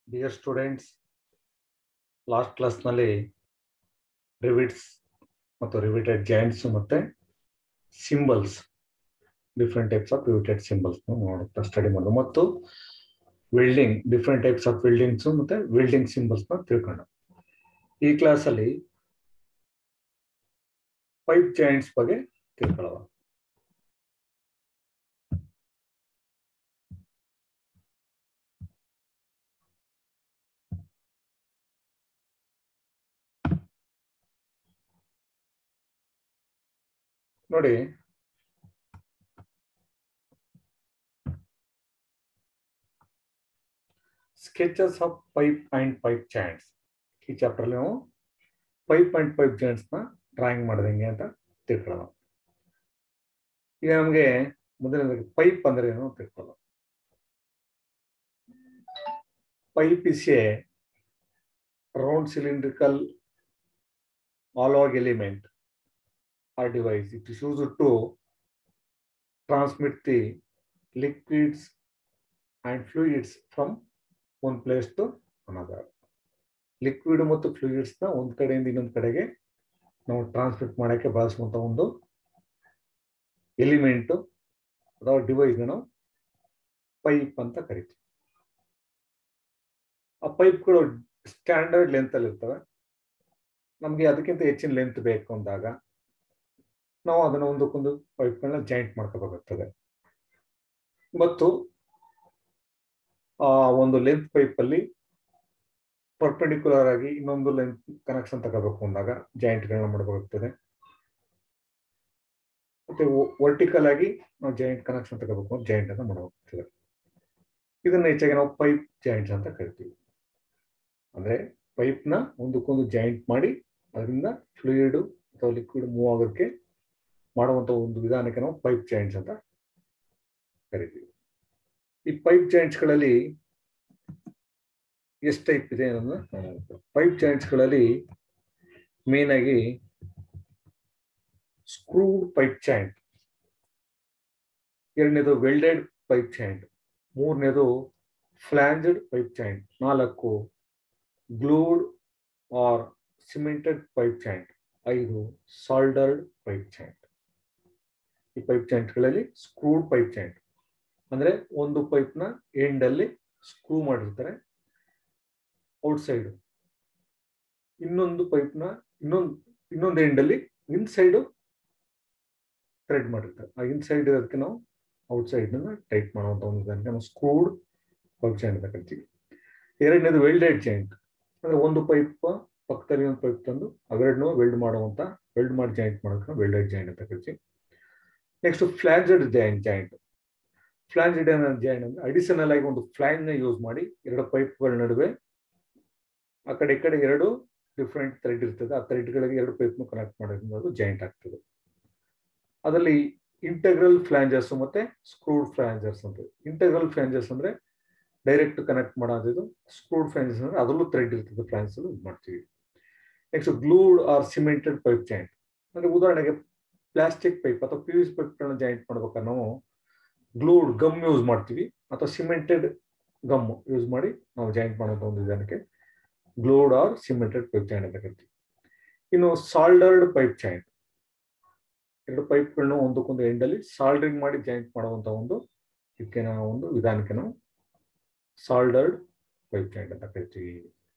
Dear students last ಕ್ಲಾಸ್ನಲ್ಲಿ rivets ಮತ್ತು riveted joints ಮತ್ತೆ symbols different types of riveted symbols ನೋಡುತ್ತಾ ಸ್ಟಡಿ ಮಾಡೋದು ಮತ್ತು welding different types of weldings ಮತ್ತೆ ವೆಲ್ಡಿಂಗ್ ಸಿಂಬಲ್ಸ್ನ ತಿಳ್ಕೊಂಡು ಈ ಕ್ಲಾಸಲ್ಲಿ ಪೈಪ್ ಜಾಯಿಂಟ್ಸ್ ಬಗ್ಗೆ ತಿಳ್ಕೊಳ್ಳೋಣ ನೋಡಿ sketches of pipe and pipe joints ಈ ಚಾಪ್ಟರ್ ನಾವು ಪೈಪ್ ಅಂಡ್ ಪೈಪ್ ಜಾಯಿಂಟ್ಸ್ ನ ಡ್ರಾಯಿಂಗ್ ಮಾಡೋದಂಗೆ ಅಂತ ತಿಳ್ಕೊಳ್ಳೋಣ ಈಗ ನಮಗೆ ಮೊದಲನೇದಾಗಿ ಪೈಪ್ ಅಂದ್ರೆ ಏನು ತಿಳ್ಕೊಳ್ಳೋಣ pipe is a round cylindrical along element or device. It is used to transmit the liquids and fluids from one place to another. Liquid ಮತ್ತು ಫ್ಲೂಯಿಡ್ಸ್ ನ ಒಂದ್ ಕಡೆಯಿಂದ ಇನ್ನೊಂದ್ ಕಡೆಗೆ ನಾವು ಟ್ರಾನ್ಸ್ಮಿಟ್ ಮಾಡಕ್ಕೆ ಬಳಸುವಂತ ಒಂದು ಎಲಿಮೆಂಟ್ ಅಥವಾ ಡಿವೈಸ್ ನಾವು ಪೈಪ್ ಅಂತ ಕರಿತೀವಿ ಆ ಪೈಪ್ಗಳು ಸ್ಟ್ಯಾಂಡರ್ಡ್ ಲೆಂತ್ ಅಲ್ಲಿ ಇರ್ತವೆ ನಮ್ಗೆ ಅದಕ್ಕಿಂತ ಹೆಚ್ಚಿನ ಲೆಂತ್ ಬೇಕು ಅಂದಾಗ ನಾವು ಅದನ್ನ ಒಂದಕ್ಕೊಂದು ಪೈಪ್ಗಳನ್ನ ಜಾಯಿಂಟ್ ಮಾಡ್ಕೋಬೇಕಾಗ್ತದೆ ಮತ್ತು ಆ ಒಂದು ಲೆಂತ್ ಪೈಪ್ ಅಲ್ಲಿ ಪರ್ಪೆಂಡಿಕ್ಯುಲರ್ ಆಗಿ ಇನ್ನೊಂದು ಲೆಂತ್ ಕನೆಕ್ಷನ್ ತಗೋಬೇಕು ಅಂದಾಗ ಜಾಯಿಂಟ್ಗಳನ್ನ ಮಾಡಬೇಕಾಗ್ತದೆ ಮತ್ತೆ ವರ್ಟಿಕಲ್ ಆಗಿ ನಾವು ಜಾಯಿಂಟ್ ಕನೆಕ್ಷನ್ ತಗೋಬೇಕು ಜಾಯಿಂಟ್ ಅನ್ನ ಮಾಡಬೇಕಾಗ್ತದೆ ಇದನ್ನ ಹೆಚ್ಚಾಗಿ ನಾವು ಪೈಪ್ ಜಾಯಿಂಟ್ಸ್ ಅಂತ ಕರಿತೀವಿ ಅಂದ್ರೆ ಪೈಪ್ ನ ಒಂದಕ್ಕೊಂದು ಜಾಯಿಂಟ್ ಮಾಡಿ ಅದರಿಂದ ಫ್ಲೂಯಿಡ್ ಅಥವಾ ಲಿಕ್ವಿಡ್ ಮೂವ್ ಆಗೋಕ್ಕೆ ಮಾಡುವಂತ ಒಂದು ವಿಧಾನಕ್ಕೆ ನಾವು ಪೈಪ್ ಜಾಯಿಂಟ್ಸ್ ಅಂತ ಕರಿತೀವಿ ಈ ಪೈಪ್ ಜಾಯಿಂಟ್ಸ್ ಗಳಲ್ಲಿ ಎಷ್ಟು ಟೈಪ್ ಇದೆ ಅನ್ನೋದನ್ನ ಪೈಪ್ ಜಾಯಿಂಟ್ಸ್ ಗಳಲ್ಲಿ ಮೇನ್ ಆಗಿ ಸ್ಕ್ರೂಡ್ ಪೈಪ್ ಜಾಯಿಂಟ್ ಎರಡನೇದು ವೆಲ್ಡೆಡ್ ಪೈಪ್ ಜಾಯಿಂಟ್ ಮೂರನೇದು ಫ್ಲಾಂಜಡ್ ಪೈಪ್ ಜಾಯಿಂಟ್ ನಾಲ್ಕು glued or cemented pipe joint ಐದು ಸಾಲ್ಡರ್ಡ್ ಪೈಪ್ ಜಾಯಿಂಟ್ ಈ ಪೈಪ್ ಜಾಯಿಂಟ್ಗಳಲ್ಲಿ ಸ್ಕ್ರೂಡ್ ಪೈಪ್ ಜಾಯಿಂಟ್ ಅಂದ್ರೆ ಒಂದು ಪೈಪ್ನ ಎಂಡ್ ಅಲ್ಲಿ ಸ್ಕ್ರೂ ಮಾಡಿರ್ತಾರೆ ಔಟ್ ಸೈಡ್ ಇನ್ನೊಂದು ಪೈಪ್ನ ಇನ್ನೊಂದು ಇನ್ನೊಂದು ಎಂಡ್ ಅಲ್ಲಿ ಇನ್ಸೈಡ್ ಥ್ರೆಡ್ ಮಾಡಿರ್ತಾರೆ ಆ ಇನ್ಸೈಡ್ ಇರೋದಕ್ಕೆ ನಾವು ಔಟ್ ಸೈಡ್ ಟೈಟ್ ಮಾಡುವಂತ ಒಂದು ವಿಧಾನಕ್ಕೆ ನಾವು ಸ್ಕ್ರೂಡ್ ಪೈಪ್ ಜಾಯಿಂಟ್ ಅಂತ ಕರಿತೀವಿ ಎರಡನೇದು ವೆಲ್ಡೆಡ್ ಜಾಯಿಂಟ್ ಅಂದ್ರೆ ಒಂದು ಪೈಪ್ ಪಕ್ಕದಲ್ಲಿ ಒಂದು ಪೈಪ್ ತಂದು ಅವೆರಡನ್ನೂ ವೆಲ್ಡ್ ಮಾಡುವಂತ ವೆಲ್ಡ್ ಮಾಡಿ ಜಾಯಿಂಟ್ ಮಾಡೋಕೆ ವೆಲ್ಡೆಡ್ ಜಾಯಿಂಟ್ ಅಂತ ಕರಿತೀವಿ next flanged joint joint flanged joint ಅಂದ್ರೆ ಅಡಿಷನಲ್ ಆಗಿ ಒಂದು ಫ್ಲಾಂಜ್ ನ ಯೂಸ್ ಮಾಡಿ ಎರಡು ಪೈಪ್ಗಳ ನಡುವೆ ಆ ಕಡೆ ಈ ಕಡೆ ಎರಡು ಡಿಫ್ರೆಂಟ್ ಥ್ರೆಡ್ ಇರ್ತದೆ ಆ ಥ್ರೆಡ್ಗಳಿಗೆ ಎರಡು ಪೈಪ್ ಕನೆಕ್ಟ್ ಮಾಡೋದ್ರಿಂದ ಅದು ಜಾಯಿಂಟ್ ಆಗ್ತದೆ ಅದರಲ್ಲಿ ಇಂಟೆಗ್ರಲ್ ಫ್ಲಾಂಜರ್ಸ್ ಮತ್ತೆ ಸ್ಕ್ರೂಡ್ ಫ್ಲಾಂಜರ್ಸ್ ಅಂತ ಇಂಟೆಗ್ರಲ್ ಫ್ಲಾಂಜರ್ಸ್ ಅಂದ್ರೆ ಡೈರೆಕ್ಟ್ ಕನೆಕ್ಟ್ ಮಾಡೋದು ಸ್ಕ್ರೂಡ್ ಫ್ಲಾಂಜರ್ಸ್ ಅಂದ್ರೆ ಅದರಲ್ಲೂ ಥ್ರೆಡ್ ಇರ್ತದೆ ಫ್ಲಾಂಜ್ ಇದು ಮಾಡ್ತೀವಿ next glued or cemented pipe joint ಅಂದ್ರೆ ಉದಾಹರಣೆಗೆ ಪ್ಲಾಸ್ಟಿಕ್ ಪೈಪ್ ಅಥವಾ ಪಿ ವಿ ಪೈಪ್ಗಳನ್ನ ಜಾಯಿಂಟ್ ಮಾಡ್ಬೇಕಾದ್ರೆ ನಾವು ಗ್ಲೂಡ್ ಗಮ್ ಯೂಸ್ ಮಾಡ್ತೀವಿ ಅಥವಾ ಸಿಮೆಂಟೆಡ್ ಗಮ್ ಯೂಸ್ ಮಾಡಿ ನಾವು ಜಾಯಿಂಟ್ ಮಾಡುವಂತ ಒಂದು ವಿಧಾನಕ್ಕೆ glued or cemented pipe joint ಅಂತ ಕರಿತೀವಿ ಇನ್ನು ಸಾಲ್ಡರ್ಡ್ ಪೈಪ್ ಜಾಯಿಂಟ್ ಎರಡು ಪೈಪ್ಗಳನ್ನ ಒಂದಕ್ಕೊಂದು ಎಂಡಲ್ಲಿ ಸಾಲ್ಡರಿಂಗ್ ಮಾಡಿ ಜಾಯಿಂಟ್ ಮಾಡುವಂತ ಒಂದು ಇದಕ್ಕೆ ನಾವು ಒಂದು ವಿಧಾನಕ್ಕೆ ನಾವು ಸಾಲ್ಡರ್ಡ್ ಪೈಪ್ ಜಾಯಿಂಟ್ ಅಂತ ಕರಿತೀವಿ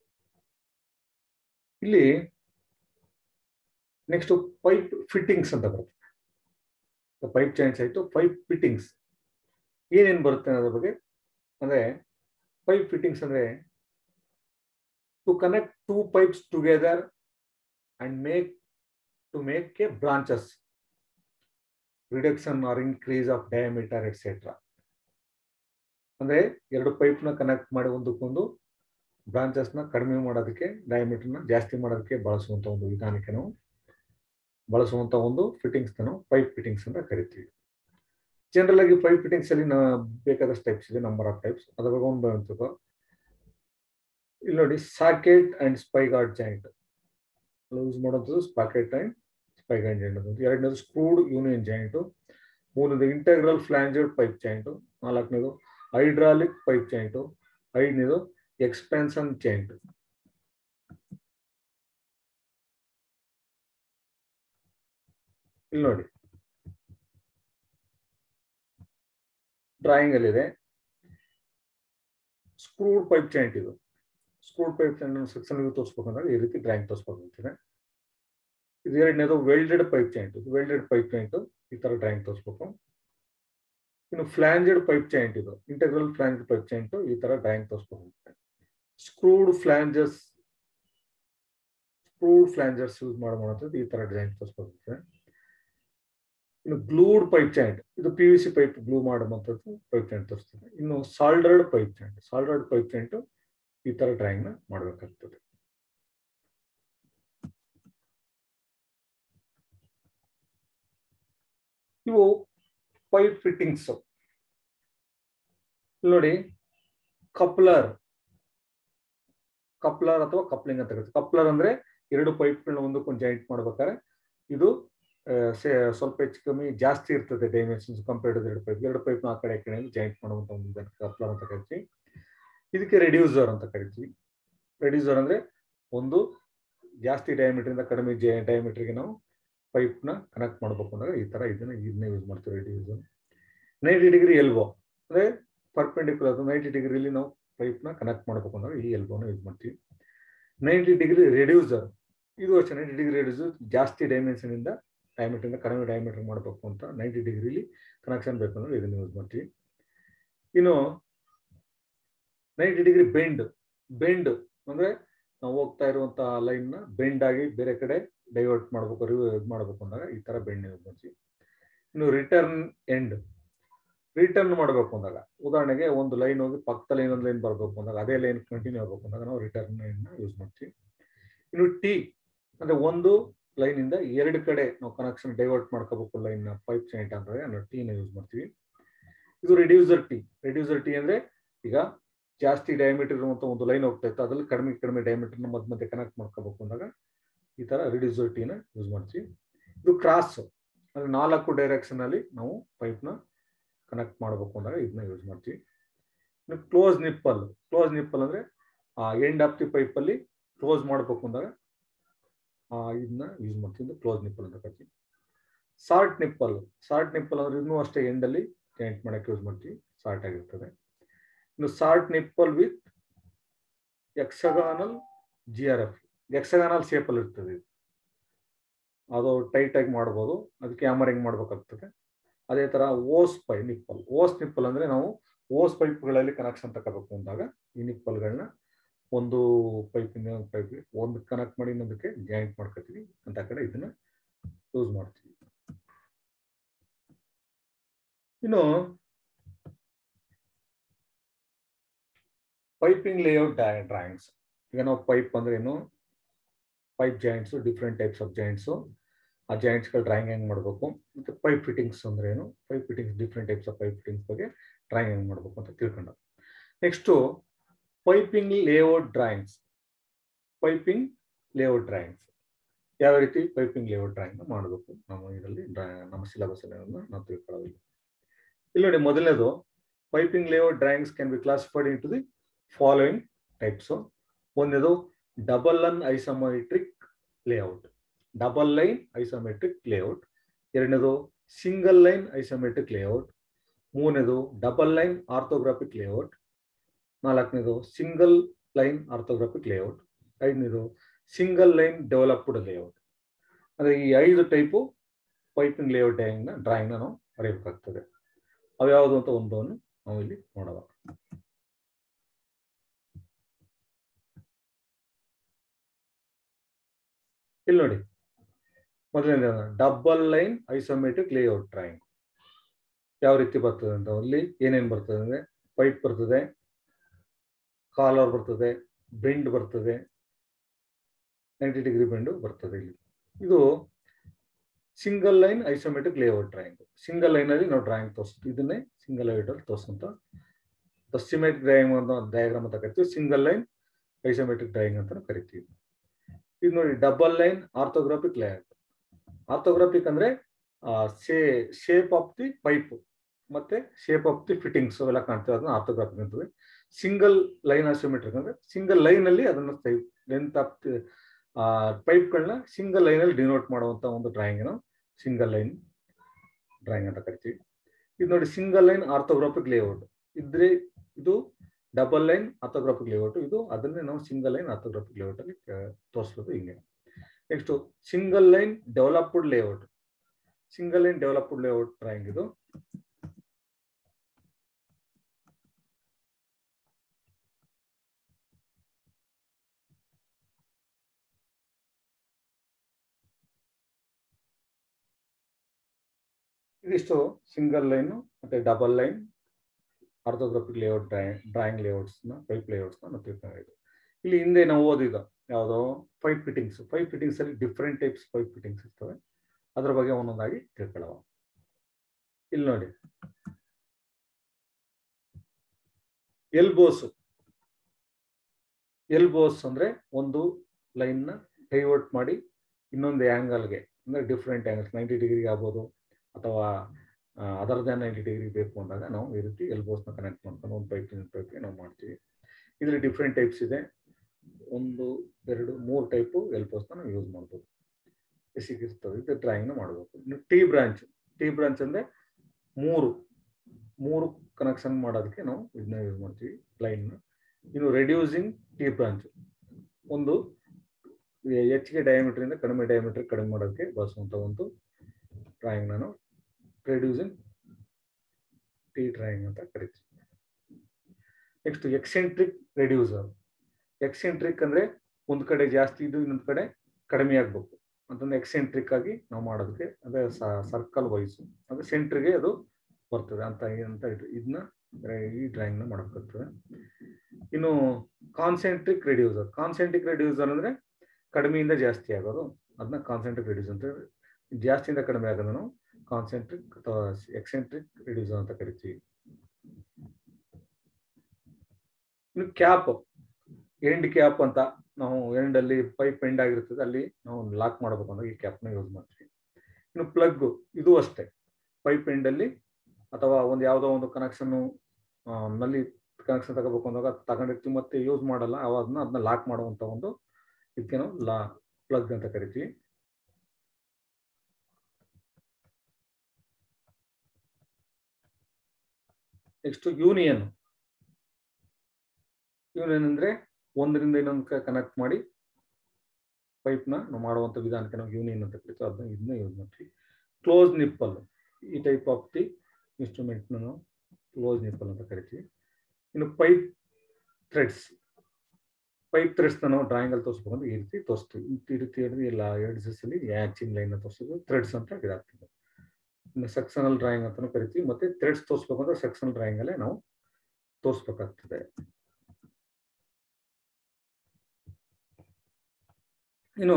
ಇಲ್ಲಿ ನೆಕ್ಸ್ಟ್ ಪೈಪ್ ಫಿಟ್ಟಿಂಗ್ಸ್ ಅಂತ ಬರುತ್ತೆ ಪೈಪ್ ಜಾಯಿಂಟ್ಸ್ ಆಯ್ತು ಪೈಪ್ ಫಿಟ್ಟಿಂಗ್ಸ್ ಏನೇನು ಬರುತ್ತೆ ಅನ್ನೋದ್ರ ಬಗ್ಗೆ ಅಂದ್ರೆ ಪೈಪ್ ಫಿಟ್ಟಿಂಗ್ಸ್ ಅಂದ್ರೆ to connect two pipes together and make to make a branches reduction or increase of diameter etcetera ಅಂದ್ರೆ ಎರಡು ಪೈಪ್ನ ಕನೆಕ್ಟ್ ಮಾಡಿ ಒಂದಕ್ಕೊಂದು ಬ್ರಾಂಚಸ್ನ ಕಡಿಮೆ ಮಾಡೋದಕ್ಕೆ ಡಯಾಮೀಟರ್ನ ಜಾಸ್ತಿ ಮಾಡೋದಕ್ಕೆ ಬಳಸುವಂತ ಒಂದು ವಿಧಾನಕ್ಕೆ ನಾವು ಬಳಸುವಂತ ಒಂದು ಫಿಟ್ಟಿಂಗ್ಸ್ ನಾವು ಪೈಪ್ ಫಿಟ್ಟಿಂಗ್ಸ್ ಅಂತ ಕರಿತೀವಿ ಜನರಲ್ ಆಗಿ ಪೈಪ್ ಫಿಟ್ಟಿಂಗ್ಸ್ ಅಲ್ಲಿ ಬೇಕಾದಷ್ಟು ಟೈಪ್ಸ್ ಇದೆ ನಂಬರ್ ಆಫ್ ಟೈಪ್ಸ್ ಅದ್ರ ಬಗ್ಗೆ ಒಂದು ಬಂತು ಇಲ್ಲಿ ನೋಡಿ socket and spigot joint use ಮಾಡುವಂಥದ್ದು ಸ್ಪಾಕೆಟ್ ಅಂಡ್ ಸ್ಪೈಗಾರ್ಡ್ ಜಾಯಿಂಟ್ ಅಂತ ಎರಡನೇದು ಸ್ಕ್ರೂಡ್ ಯೂನಿಯನ್ ಜಾಯಿಂಟ್ ಮೂರನೇದು ಇಂಟೆಗ್ರಲ್ ಫ್ಲಾಂಜರ್ಡ್ ಪೈಪ್ ಜಾಯಿಂಟ್ ನಾಲ್ಕನೇದು ಹೈಡ್ರಾಲಿಕ್ ಪೈಪ್ ಜಾಯಿಂಟ್ ಐದನೇದು ಎಕ್ಸ್ಪೆನ್ಷನ್ ಜಾಯಿಂಟ್ ಇಲ್ಲಿ ನೋಡಿ ಡ್ರಾಯಿಂಗ್ ಅಲ್ಲಿ ಇದೆ ಸ್ಕ್ರೂಡ್ ಪೈಪ್ ಜಾಯಿಂಟ್ ಇದು ಸ್ಕ್ರೂಡ್ ಪೈಪ್ ಜಾಯಿಂಟ್ ಸೆಕ್ಷನ್ ತೋರಿಸ್ಬೇಕಂದ್ರೆ ಈ ರೀತಿ ಡ್ರಾಯಿಂಗ್ ತೋರಿಸ್ಬೇಕಾಗ್ತದೆ ಇದು ಎರಡನೇದು ವೆಲ್ಡೆಡ್ ಪೈಪ್ ಜಾಯಿಂಟ್ ಇದು ವೆಲ್ಡೆಡ್ ಪೈಪ್ ಜಾಯಿಂಟ್ ಈ ತರ ಡ್ರಾಯಿಂಗ್ ತೋರಿಸ್ಬೇಕು ಇನ್ನು ಫ್ಲಾಂಜೆಡ್ ಪೈಪ್ ಜಾಯಿಂಟ್ ಇದು ಇಂಟೆಗ್ರಲ್ ಫ್ಲಾಂಜ್ ಪೈಪ್ ಜಾಯಿಂಟ್ ಈ ತರ ಡ್ರಾಯಿಂಗ್ ತೋರಿಸ್ಬೇಕಾಗುತ್ತೆ screwed flanges screwed flanges use ಮಾಡುವಂಥದ್ದು ಈ ತರ ಡ್ರಾಯಿಂಗ್ ತೋರಿಸ್ಬೇಕಾಗುತ್ತೆ ಇನ್ನು ಗ್ಲೂಡ್ ಪೈಪ್ ಜಾಯಿಂಟ್ ಇದು P V C pipe glue ಮಾಡುವಂಥದ್ದು ಪೈಪ್ ಜಾಯಿಂಟ್ ತೋರಿಸ್ತದೆ ಇನ್ನು soldered pipe joint soldered pipe joint ಈ ತರ ಡ್ರಾಯಿಂಗ್ ನ ಮಾಡಬೇಕಾಗ್ತದೆ ಇವು ಪೈಪ್ ಫಿಟ್ಟಿಂಗ್ಸ್ ನೋಡಿ ಕಪ್ಲರ್ ಕಪ್ಲರ್ ಅಥವಾ ಕಪ್ಲಿಂಗ್ ಅಂತ ಕರೀತಾರೆ ಕಪ್ಲರ್ ಅಂದ್ರೆ ಎರಡು ಪೈಪ್ಗಳನ್ನ ಒಂದಕ್ಕೊಂದು ಜಾಯಿಂಟ್ ಮಾಡ್ಬೇಕಾದ್ರೆ ಇದು ಸ್ವಲ್ಪ ಹೆಚ್ಚು ಕಮ್ಮಿ ಜಾಸ್ತಿ ಇರ್ತದೆ ಡೈಮೆನ್ಷನ್ಸ್ ಕಂಪೇರ್ಡ್ ಎರಡು ಪೈಪ್ ಎರಡು ಪೈಪ್ ಆ ಕಡೆ ಕಡೆ ಜಾಯಿಂಟ್ ಮಾಡುವಂತ ಒಂದು ಕಪ್ಲರ್ ಅಂತ ಕರಿತೀವಿ ಇದಕ್ಕೆ ರೆಡ್ಯೂಸರ್ ಅಂತ ಕರಿತೀವಿ ರೆಡ್ಯೂಸರ್ ಅಂದ್ರೆ ಒಂದು ಜಾಸ್ತಿ ಡಯಾಮೀಟರ್ ಇಂದ ಕಡಿಮೆ ಡಯಾಮೀಟರ್ಗೆ ನಾವು ಪೈಪ್ ನ ಕನೆಕ್ಟ್ ಮಾಡ್ಬೇಕು ಅಂದಾಗ ಈ ತರ ಇದನ್ನ ಇದನ್ನ ಯೂಸ್ ಮಾಡ್ತೀವಿ ರೆಡ್ಯೂಸರ್ ನೈಂಟಿ ಡಿಗ್ರಿ ಎಲ್ಬೋ ಅಂದ್ರೆ ಪರ್ಪೆಂಡಿಕ್ಯುಲರ್ ನೈಂಟಿ ಡಿಗ್ರಿಲಿ ನಾವು ಪೈಪ್ ನ ಕನೆಕ್ಟ್ ಮಾಡ್ಬೇಕು ಅಂದಾಗ ಈ ಎಲ್ಬೋನ ಯೂಸ್ ಮಾಡ್ತೀವಿ ನೈಂಟಿ ಡಿಗ್ರಿ ರೆಡ್ಯೂಸರ್ ಇದು ಅಷ್ಟೇ ನೈಂಟಿ ಡಿಗ್ರಿ ರೆಡ್ಯೂಸರ್ ಜಾಸ್ತಿ ಡೈಮೆನ್ಷನ್ ಇಂದ ಡಯಾಮೀಟರ್ ಇಂದ ಕಡಿಮೆ ಡಯಾಮೀಟರ್ ಮಾಡಬೇಕು ಅಂತ ನೈಂಟಿ ಡಿಗ್ರಿಲಿ ಕನೆಕ್ಷನ್ ಬೇಕು ಅಂದ್ರೆ ಇದನ್ನ ಯೂಸ್ ಮಾಡ್ತೀವಿ ಇನ್ನು ನೈಂಟಿ ಡಿಗ್ರಿ ಬೆಂಡ್ ಬೆಂಡ್ ಅಂದ್ರೆ ನಾವು ಹೋಗ್ತಾ ಇರುವಂತಹ ಲೈನ್ ನ ಬೆಂಡ್ ಆಗಿ ಬೇರೆ ಕಡೆ ಡೈವರ್ಟ್ ಮಾಡ್ಬೇಕು ರಿವ್ ಮಾಡ್ಬೇಕು ಅಂದಾಗ ಈ ತರ ಬೆಂಡ್ ಯೂಸ್ ಮಾಡ್ತೀವಿ ಇನ್ನು ರಿಟರ್ನ್ ಎಂಡ್ ರಿಟರ್ನ್ ಮಾಡಬೇಕು ಅಂದಾಗ ಉದಾಹರಣೆಗೆ ಒಂದು ಲೈನ್ ಹೋಗಿ ಪಕ್ಕದಲ್ಲಿ ಇನ್ನೊಂದು ಲೈನ್ ಬರಬೇಕು ಅಂದಾಗ ಅದೇ ಲೈನ್ ಕಂಟಿನ್ಯೂ ಆಗಬೇಕು ಅಂದಾಗ ನಾವು ರಿಟರ್ನ್ ನ ಯೂಸ್ ಮಾಡ್ತೀವಿ ಇನ್ನು ಟಿ ಅಂದ್ರೆ ಒಂದು ಲೈನ್ ಇಂದ ಎರಡು ಕಡೆ ನಾವು ಕನೆಕ್ಷನ್ ಡೈವರ್ಟ್ ಮಾಡ್ಕೋಬೇಕು ಲೈನ್ ಪೈಪ್ ಜಾಯಿಂಟ್ ಅಂದ್ರೆ ನಾವು ಟೀನ ಯೂಸ್ ಮಾಡ್ತೀವಿ ಇದು ರೆಡ್ಯೂಸರ್ ಟಿ ರೆಡ್ಯೂಸರ್ ಟಿ ಅಂದ್ರೆ ಈಗ ಜಾಸ್ತಿ ಡಯಾಮೀಟರ್ ಇರುವಂತ ಒಂದು ಲೈನ್ ಹೋಗ್ತಾ ಇತ್ತು ಅದ್ರಲ್ಲಿ ಕಡಿಮೆ ಕಡಿಮೆ ಡಯಾಮೀಟರ್ ಮಧ್ಯ ಮಧ್ಯೆ ಕನೆಕ್ಟ್ ಮಾಡ್ಕೋಬೇಕು ಅಂದಾಗ ಈ ತರ ರಿಡ್ಯೂಸರ್ ಟೀನ ಯೂಸ್ ಮಾಡ್ತೀವಿ ಇದು ಕ್ರಾಸ್ ಅಂದ್ರೆ ನಾಲ್ಕು ಡೈರೆಕ್ಷನ್ ಅಲ್ಲಿ ನಾವು ಪೈಪ್ ನ ಕನೆಕ್ಟ್ ಮಾಡಬೇಕು ಅಂದಾಗ ಇದನ್ನ ಯೂಸ್ ಮಾಡ್ತೀವಿ ಇನ್ನು ಕ್ಲೋಸ್ ನಿಪ್ಪಲ್ ಕ್ಲೋಸ್ ನಿಪ್ಪಲ್ ಅಂದ್ರೆ ಆ ಎಂಡ್ ಆಫ್ ದಿ ಪೈಪ್ ಅಲ್ಲಿ ಕ್ಲೋಸ್ ಮಾಡಬೇಕು ಅಂದಾಗ ಇದನ್ನ ಯೂಸ್ ಮಾಡ್ತೀವಿ ಕ್ಲೋಸ್ ನಿಪ್ಪಲ್ ಅಂತ ಕರಿತೀವಿ ಸಾರ್ಟ್ ನಿಪ್ಪಲ್ ಸಾರ್ಟ್ ನಿಪ್ಪಲ್ ಅಂದ್ರೆ ಇನ್ನೂ ಅಷ್ಟೇ ಎಂಡ್ ಅಲ್ಲಿ ಜಾಯಿಂಟ್ ಮಾಡಕ್ಕೆ ಯೂಸ್ ಮಾಡ್ತೀವಿ ಸಾರ್ಟ್ ಆಗಿರ್ತದೆ ಇನ್ನು short nipple with hexagonal G R F hexagonal shape ಅಲ್ಲಿ ಇರ್ತದೆ ಇದು ಅದು ಟೈಟ್ ಆಗಿ ಮಾಡ್ಬೋದು ಅದಕ್ಕೆ ಹ್ಯಾಮರಿಂಗ್ ಮಾಡ್ಬೇಕಾಗ್ತದೆ ಅದೇ ತರ ಓಸ್ ಪೈ ನಿಪ್ಪಲ್ ಓಸ್ ನಿಪ್ಪಲ್ ಅಂದ್ರೆ ನಾವು ಓಸ್ ಪೈಪ್ಗಳಲ್ಲಿ ಕನೆಕ್ಷನ್ ತಗೋಬೇಕು ಅಂದಾಗ ಈ ನಿಪ್ಪಲ್ಗಳನ್ನ ಒಂದು ಪೈಪ್ ಇಂದ ಒಂದು ಪೈಪ್ ಒಂದು ಕನೆಕ್ಟ್ ಮಾಡಿ ಇನ್ನೊಂದಕ್ಕೆ ಜಾಯಿಂಟ್ ಮಾಡ್ಕೋತೀವಿ ಅಂತ ಕಡೆ ಇದನ್ನ ಯೂಸ್ ಮಾಡ್ತೀವಿ ಇನ್ನು ಪೈಪಿಂಗ್ ಲೇಔಟ್ ಡ್ರಾಯಿಂಗ್ಸ್ ಈಗ ನಾವು ಪೈಪ್ ಅಂದ್ರೆ ಏನು pipe joints different types of joints ಆ ಜಾಯಿಂಟ್ಸ್ಗಳು ಡ್ರಾಯಿಂಗ್ ಹೆಂಗ್ ಮಾಡಬೇಕು ಮತ್ತೆ ಪೈಪ್ ಫಿಟ್ಟಿಂಗ್ಸ್ ಅಂದ್ರೆ ಏನು pipe fittings different types of pipe fittings ಬಗ್ಗೆ ಡ್ರಾಯಿಂಗ್ ಹೆಂಗ್ ಮಾಡಬೇಕು ಅಂತ ತಿಳ್ಕೊಂಡು next piping layout drawings piping layout drawings ಯಾವ ರೀತಿ ಪೈಪಿಂಗ್ ಲೇಔಟ್ ಡ್ರಾಯಿಂಗ್ ಮಾಡಬೇಕು ನಾವು ಇದರಲ್ಲಿ ನಮ್ಮ ಸಿಲೆಬಸ್ ಅಲ್ಲಿ ನಾವು ತಿಳ್ಕೊಳ್ಳೋದು ಇಲ್ಲಿ ನೋಡಿ ಮೊದಲನೇದು piping layout drawings can be classified into the following types ಒಂದೇದು ಡಬಲ್ ಅನ್ isometric layout double line isometric layout ಎರಡನೇದು ಸಿಂಗಲ್ ಲೈನ್ ಐಸೋಮೆಟ್ರಿಕ್ ಲೇಔಟ್ ಮೂರನೇದು ಡಬಲ್ ಲೈನ್ ಆರ್ಥೋಗ್ರಾಫಿಕ್ ಲೇಔಟ್ ನಾಲ್ಕನೇದು ಸಿಂಗಲ್ ಲೈನ್ ಆರ್ಥೋಗ್ರಾಫಿಕ್ ಲೇಔಟ್ ಐದನೇದು ಸಿಂಗಲ್ ಲೈನ್ ಡೆವಲಪ್ಡ್ ಲೇಔಟ್ ಅಂದ್ರೆ ಈ ಐದು type piping layout ಡ್ರಾಯಿಂಗ್ನ ಡ್ರಾಯಿಂಗ್ನ ನಾವು ಬರೆಯಬೇಕಾಗ್ತದೆ ಅವ್ಯಾವುದು ಅಂತ ಒಂದನ್ನು ನಾವು ಇಲ್ಲಿ ನೋಡೋಣ ಇಲ್ಲಿ ನೋಡಿ ಮೊದಲನೇ double line isometric layout drawing ಯಾವ ರೀತಿ ಬರ್ತದೆ ಅಂತ ಅಲ್ಲಿ ಏನೇನು ಬರ್ತದೆ ಅಂದ್ರೆ ಪೈಪ್ ಬರ್ತದೆ ಕಾಲರ್ ಬರ್ತದೆ ಬೆಂಡ್ ಬರ್ತದೆ ನೈಂಟಿ ಡಿಗ್ರಿ ಬೆಂಡು ಬರ್ತದೆ ಇಲ್ಲಿ ಇದು single line isometric layout drawing single line ಅಲ್ಲಿ ನಾವು ಡ್ರಾಯಿಂಗ್ ತೋರಿಸ್ತೀವಿ ಇದನ್ನೇ ಸಿಂಗಲ್ ಲೇಔಟ್ ಅಲ್ಲಿ ತೋರಿಸಂತ ಸಿಮೆಟ್ರಿಕ್ ಡ್ರಾಯಿಂಗ್ ಅಂತ ಡಯಾಗ್ರಾಮ್ ಅಂತ ಕರಿತೀವಿ ಸಿಂಗಲ್ ಲೈನ್ ಐಸೋಮೆಟ್ರಿಕ್ ಡ್ರಾಯಿಂಗ್ ಅಂತ ಕರಿತೀವಿ ಇದು ನೋಡಿ double line orthographic layout orthographic ಅಂದ್ರೆ ಶೇಪ್ ಆಫ್ ದಿ ಪೈಪ್ ಮತ್ತೆ ಶೇಪ್ ಆಫ್ ದಿ ಫಿಟ್ಟಿಂಗ್ಸ್ ಅವೆಲ್ಲ ಕಾಣ್ತವೆ ಅದನ್ನ ಆರ್ಥೋಗ್ರಾಫಿಕ್ ಅಂತವೆ ಸಿಂಗಲ್ ಲೈನ್ ಅಸಿಮೆಟ್ರಿಕ್ ಅಂದ್ರೆ ಸಿಂಗಲ್ ಲೈನ್ ಅಲ್ಲಿ ಅದನ್ನ ಲೆಂತ್ ಆಫ್ ಪೈಪ್ಗಳನ್ನ ಸಿಂಗಲ್ ಲೈನ್ ಅಲ್ಲಿ ಡಿನೋಟ್ ಮಾಡುವಂತ ಒಂದು ಡ್ರಾಯಿಂಗ್ ನಾವು ಸಿಂಗಲ್ ಲೈನ್ ಡ್ರಾಯಿಂಗ್ ಅಂತ ಕರಿತೀವಿ ಇದು ನೋಡಿ ಸಿಂಗಲ್ ಲೈನ್ ಆರ್ಥೋಗ್ರಾಫಿಕ್ ಲೇಔಟ್ ಇದ್ರೆ ಇದು ಡಬಲ್ ಲೈನ್ ಆರ್ಥೋಗ್ರಾಫಿಕ್ ಲೇಔಟ್ ಇದು ಅದನ್ನೇ ನಾವು ಸಿಂಗಲ್ ಲೈನ್ ಆರ್ಥೋಗ್ರಾಫಿಕ್ ಲೇಔಟ್ ಅಲ್ಲಿ ತೋರಿಸೋದು ಹಿಂಗೆ next single line developed layout single line developed layout drawing ಇದು ಇದಿಷ್ಟು ಸಿಂಗಲ್ ಲೈನ್ ಮತ್ತೆ double line orthographic layout drawing drawing ಲೇಔಟ್ಸ್ನ ಪೈಪ್ ಲೇಔಟ್ಸ್ನ ನಾವು ತಿಳ್ಕೊಂಡಿದ್ದು ಇಲ್ಲಿ ಹಿಂದೆ ನಾವು ಓದಿದ ಯಾವುದೋ ಪೈಪ್ ಫಿಟ್ಟಿಂಗ್ಸ್ ಪೈಪ್ ಫಿಟ್ಟಿಂಗ್ಸ್ ಅಲ್ಲಿ ಡಿಫ್ರೆಂಟ್ ಟೈಪ್ಸ್ ಪೈಪ್ ಫಿಟ್ಟಿಂಗ್ಸ್ ಇರ್ತವೆ ಅದ್ರ ಬಗ್ಗೆ ಒಂದೊಂದಾಗಿ ತಿಳ್ಕೊಳ್ಳುವ ಇಲ್ಲಿ ನೋಡಿ ಎಲ್ಬೋಸ್ ಎಲ್ಬೋಸ್ ಅಂದ್ರೆ ಒಂದು ಲೈನ್ ನ ಡೈವರ್ಟ್ ಮಾಡಿ ಇನ್ನೊಂದು ಆಂಗಲ್ಗೆ ಅಂದ್ರೆ ಡಿಫ್ರೆಂಟ್ ಆಂಗಲ್ಸ್ ನೈಂಟಿ ಡಿಗ್ರಿ ಆಗ್ಬೋದು ಅಥವಾ ಅದರ್ ದ್ಯಾನ್ ನೈಂಟಿ ಡಿಗ್ರಿ ಬೇಕು ಅಂದಾಗ ನಾವು ಈ ರೀತಿ ಎಲ್ಬೋಸ್ನ ಕನೆಕ್ಟ್ ಮಾಡ್ಕೊಂಡು ಒಂದು ಪೈಪ್ ಪೈಪ್ಗೆ ನಾವು ಮಾಡ್ತೀವಿ ಇದರಲ್ಲಿ ಡಿಫ್ರೆಂಟ್ ಟೈಪ್ಸ್ ಇದೆ ಒಂದು ಎರಡು ಮೂರು ಟೈಪು ಎಲ್ಬೋಸ್ನ ನಾವು ಯೂಸ್ ಮಾಡ್ಬೋದು ಬೇಸಿಕ್ ಇರ್ತದೆ ಇದು ಡ್ರಾಯಿಂಗ್ನ ಮಾಡಬೇಕು ಇನ್ನು ಟಿ ಬ್ರಾಂಚ್ ಟಿ ಬ್ರಾಂಚ್ ಅಂದರೆ ಮೂರು ಮೂರು ಕನೆಕ್ಷನ್ ಮಾಡೋದಕ್ಕೆ ನಾವು ಇದನ್ನ ಯೂಸ್ ಮಾಡ್ತೀವಿ ಲೈನ್ನ ಇನ್ನು ರೆಡ್ಯೂಸಿಂಗ್ ಟಿ ಬ್ರಾಂಚ್ ಒಂದು ಹೆಚ್ಚಿಗೆ ಡಯಾಮೀಟರ್ ಕಡಿಮೆ ಡಯಾಮೀಟರ್ ಕಡಿಮೆ ಮಾಡೋದಕ್ಕೆ ಬಳಸುವಂಥ ಒಂದು ಡ್ರಾಯಿಂಗ್ ನಾನು ರೆಡ್ಯೂಸಿಂಗ್ ಟಿ ಡ್ರಾಯಿಂಗ್ ಅಂತ ಕರಿತೀವಿ ನೆಕ್ಸ್ಟ್ ಎಕ್ಸೆಂಟ್ರಿಕ್ ರೆಡ್ಯೂಸರ್ ಎಕ್ಸೆಂಟ್ರಿಕ್ ಅಂದ್ರೆ ಒಂದು ಕಡೆ ಜಾಸ್ತಿ ಇದು ಇನ್ನೊಂದು ಕಡೆ ಕಡಿಮೆ ಆಗ್ಬೇಕು ಅಂತಂದ್ರೆ ಎಕ್ಸೆಂಟ್ರಿಕ್ ಆಗಿ ನಾವು ಮಾಡೋದಕ್ಕೆ ಅದೇ ಸರ್ಕಲ್ ವೈಸು ಅದು ಸೆಂಟ್ರಿಗೆ ಅದು ಬರ್ತದೆ ಅಂತ ಅಂತ ಇದನ್ನ ಈ ಡ್ರಾಯಿಂಗ್ನ ಮಾಡಬೇಕಾಗ್ತದೆ ಇನ್ನು ಕಾನ್ಸೆಂಟ್ರಿಕ್ ರೆಡ್ಯೂಸರ್ ಕಾನ್ಸೆಂಟ್ರಿಕ್ ರೆಡ್ಯೂಸರ್ ಅಂದ್ರೆ ಕಡಿಮೆಯಿಂದ ಜಾಸ್ತಿ ಆಗೋದು ಅದನ್ನ ಕಾನ್ಸೆಂಟ್ರಿಕ್ ರೆಡ್ಯೂಸರ್ ಅಂತ ಜಾಸ್ತಿಯಿಂದ ಕಡಿಮೆ ಆಗೋದು ನಾವು ಕಾನ್ಸೆಂಟ್ರಿಕ್ ಅಥವಾ ಎಕ್ಸೆಂಟ್ರಿಕ್ ರೆಡ್ಯೂಸರ್ ಅಂತ ಕರಿತೀವಿ ಇನ್ನು ಕ್ಯಾಪ್ ಎಂಡ್ ಕ್ಯಾಪ್ ಅಂತ ನಾವು ಎಂಡ್ ಅಲ್ಲಿ ಪೈಪ್ ಎಂಡ್ ಆಗಿರ್ತದೆ ಅಲ್ಲಿ ನಾವು ಲಾಕ್ ಮಾಡಬೇಕು ಅಂದ್ರೆ ಈ ಕ್ಯಾಪ್ನ ಯೂಸ್ ಮಾಡ್ತೀವಿ ಇನ್ನು ಪ್ಲಗ್ ಇದು ಅಷ್ಟೇ ಪೈಪ್ ಎಂಡ್ ಅಲ್ಲಿ ಅಥವಾ ಒಂದು ಯಾವುದೋ ಒಂದು ಕನೆಕ್ಷನ್ ನಲ್ಲಿ ಕನೆಕ್ಷನ್ ತಗೋಬೇಕು ಅಂದಾಗ ತಗೊಂಡಿರ್ತೀವಿ ಮತ್ತೆ ಯೂಸ್ ಮಾಡಲ್ಲ ಅವಾಗನ್ನ ಅದನ್ನ ಲಾಕ್ ಮಾಡುವಂತ ಒಂದು ಇದಕ್ಕೆ ನಾವು ಲಾ ಪ್ಲಗ್ ಅಂತ ಕರಿತೀವಿ ನೆಕ್ಸ್ಟ್ ಯೂನಿಯನ್ ಯೂನಿಯನ್ ಅಂದ್ರೆ ಒಂದರಿಂದ ಇನ್ನೊಂದು ಕನೆಕ್ಟ್ ಮಾಡಿ ಪೈಪ್ನ ನಾವು ಮಾಡುವಂಥ ವಿಧಾನಕ್ಕೆ ನಾವು ಯೂನಿಯನ್ ಅಂತ ಕರಿತೀವಿ ಅದನ್ನ ಇದನ್ನ ಯೂಸ್ ಮಾಡ್ತೀವಿ ಕ್ಲೋಸ್ ನಿಪ್ಪಲ್ ಈ ಟೈಪ್ ಆಫ್ ದಿ ಇನ್ಸ್ಟ್ರೂಮೆಂಟ್ನ ನಾವು ಕ್ಲೋಸ್ ನಿಪ್ಪಲ್ ಅಂತ ಕರಿತೀವಿ ಇನ್ನು ಪೈಪ್ ಥ್ರೆಡ್ಸ್ ಪೈಪ್ ಥ್ರೆಡ್ಸ್ನ ನಾವು ಡ್ರಾಯಿಂಗ್ ಅಲ್ಲಿ ತೋರಿಸ್ಬೇಕು ಅಂದ್ರೆ ಈ ರೀತಿ ತೋರಿಸ್ತೀವಿ ಈ ರೀತಿ ಎಲ್ಲ ಎಡ್ಜಸ್ ಅಲ್ಲಿ ಆ್ಯಚಿಂಗ್ ಲೈನ್ ತೋರಿಸೋದು ಥ್ರೆಡ್ಸ್ ಅಂತ ಇದಾಗ್ತದೆ ಇನ್ನು ಸೆಕ್ಷನಲ್ ಡ್ರಾಯಿಂಗ್ ಅಂತಾನು ಕರಿತೀವಿ ಮತ್ತೆ ಥ್ರೆಡ್ಸ್ ತೋರಿಸ್ಬೇಕು ಅಂದ್ರೆ ಸೆಕ್ಷನಲ್ ಡ್ರಾಯಿಂಗ್ ಅಲ್ಲೇ ನಾವು ತೋರಿಸ್ಬೇಕಾಗ್ತದೆ ಇನ್ನು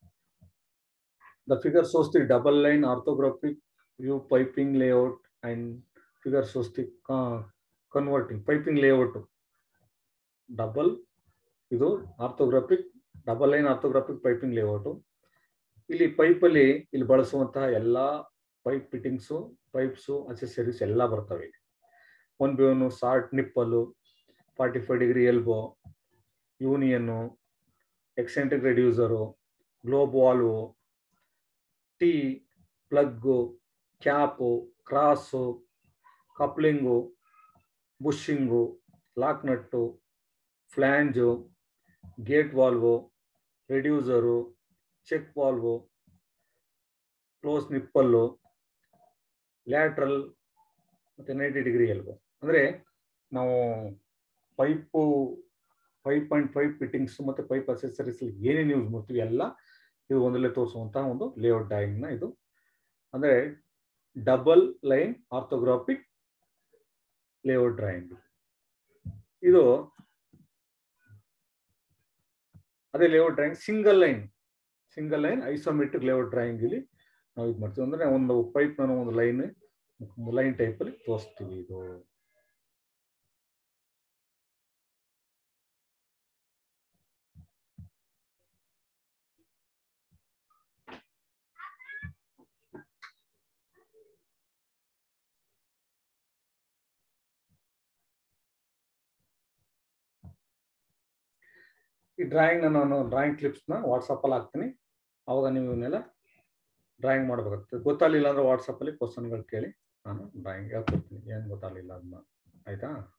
the figure shows the double line orthographic view piping layout and figure shows the converting piping layout double ಇದು orthographic double line orthographic piping layout ಇಲ್ಲಿ ಪೈಪಲ್ಲಿ ಇಲ್ಲಿ ಬಳಸುವಂತಹ ಎಲ್ಲಾ ಪೈಪ್ ಫಿಟ್ಟಿಂಗ್ಸು ಪೈಪ್ಸು ಅಸೆಸರೀಸ್ ಎಲ್ಲ ಬರ್ತವೆ ಇಲ್ಲಿ ಒನ್ ಬೇವನು short nipple forty five degree elbow union eccentric reducer globe valve tee plug cap cross coupling bushing lock nut flange gate valve reducer check valve close nipple lateral ಮತ್ತು ninety degree elbow ಅಂದರೆ ನಾವು pipe five point five fittings ಮತ್ತು pipe accessories ಏನೇನು use ಮಾಡ್ತೀವಿ ಎಲ್ಲ ಇದು ಒಂದರಲ್ಲೇ ತೋರಿಸುವಂತಹ ಒಂದು ಲೇಔಟ್ ಡ್ರಾಯಿಂಗ್ನ ಇದು ಅಂದರೆ double line orthographic layout drawing ಇದು ಅದೇ layout drawing single line single line isometric layout drawing ಇಲ್ಲಿ ನಾವು ಇದು ಮಾಡ್ತೀವಿ ಅಂದ್ರೆ ಒಂದು ಪೈಪ್ ನಾನು ಒಂದು ಲೈನ್ ಲೈನ್ ಟೈಪಲ್ಲಿ ತೋರಿಸ್ತೀವಿ ಇದು ಈ ಡ್ರಾಯಿಂಗ್ನ ನಾನು ಡ್ರಾಯಿಂಗ್ ಕ್ಲಿಪ್ಸ್ನ ವಾಟ್ಸಪ್ಪಲ್ಲಿ ಹಾಕ್ತೀನಿ ಅವಾಗ ನೀವು ಇವನ್ನೆಲ್ಲ ಡ್ರಾಯಿಂಗ್ ಮಾಡ್ಬೇಕಾಗ್ತದೆ ಗೊತ್ತಾಗಲಿಲ್ಲ ಅಂದರೆ ವಾಟ್ಸಪ್ಪಲ್ಲಿ ಕ್ವಶನ್ಗಳು ಕೇಳಿ ನಾನು ಡ್ರಾಯಿಂಗ್ ಹೇಳ್ಕೊಡ್ತೀನಿ ಏನು ಗೊತ್ತಾಗಲಿಲ್ಲ ಅದನ್ನ ಆಯಿತಾ